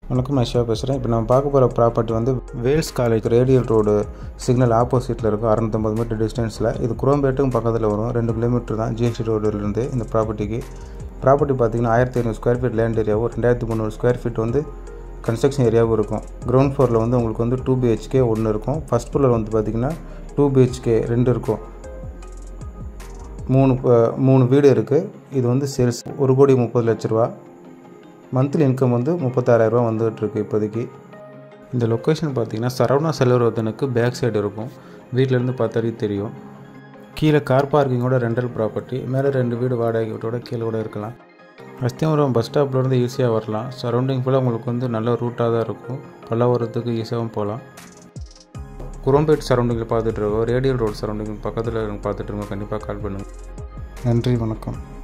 வணக்கம் நான் சிவா பேசுகிறேன் இப்போ நம்ம பார்க்க போகிற ப்ராப்பர்ட்டி வந்து Vels college radial road signal ஆப்போசிட்டில் இருக்கும் அறுநூத்தம்பது மீட்டர் டிஸ்டன்ஸில் இது குரோம்பேட்டுக்கும் பக்கத்தில் வரும் ரெண்டு கிலோமீட்டர் தான் ஜிஎஸ்டி ரோடுலேருந்து இந்த ப்ராப்பர்ட்டிக்கு ப்ராப்பர்ட்டி பார்த்தீங்கன்னா ஆயிரத்தி ஐநூறு ஸ்கொயர் ஃபீட் லேண்ட் ஏரியாவும் ரெண்டாயிரத்தி முந்நூறு ஸ்கொயர் ஃபீட் வந்து கன்ஸ்ட்ரக்ஷன் ஏரியாவும் இருக்கும் கிரவுண்ட் ஃப்ளோரில் வந்து உங்களுக்கு வந்து டூ பிஹெச்கே ஒன்று இருக்கும் ஃபஸ்ட் ஃப்ளோரில் வந்து பார்த்திங்கன்னா டூ பிஹெச்கே ரெண்டு இருக்கும் மூணு ப- மூணு வீடு இருக்குது இது வந்து சேல்ஸ் ஒரு கோடி முப்பது லட்ச ரூபா மந்த்லி இன்கம் வந்து முப்பத்தாறாயிரரூவா வந்துகிட்டு இருக்கு இப்போதைக்கு இந்த லொக்கேஷன் பார்த்தீங்கன்னா சரவணா செல்வரத்தனுக்கு பேக் சைடு இருக்கும் வீட்டிலேருந்து பார்த்தாலே தெரியும் கீழே கார் பார்க்கிங்கோட ரெண்டல் ப்ராப்பர்ட்டி மேலே ரெண்டு வீடு வாடகை வீட்டோட கீழே கூட இருக்கலாம் அஸ்தியமரம் பஸ் ஸ்டாப்லேருந்து ஈஸியாக வரலாம் சரௌண்டிங் ஃபுல்லாக உங்களுக்கு வந்து நல்ல ரூட்டாக தான் இருக்கும் பல்லாவரத்துக்கு ஈஸியாகவும் போகலாம் குரோம்பேட் சரௌண்டிங்கில் பார்த்துட்டு இருக்கோம் ரேடியல் ரோடு சரௌண்டிங் பக்கத்தில் பார்த்துட்டு இருக்கோம் கண்டிப்பாக கால் பண்ணுங்கள் நன்றி வணக்கம்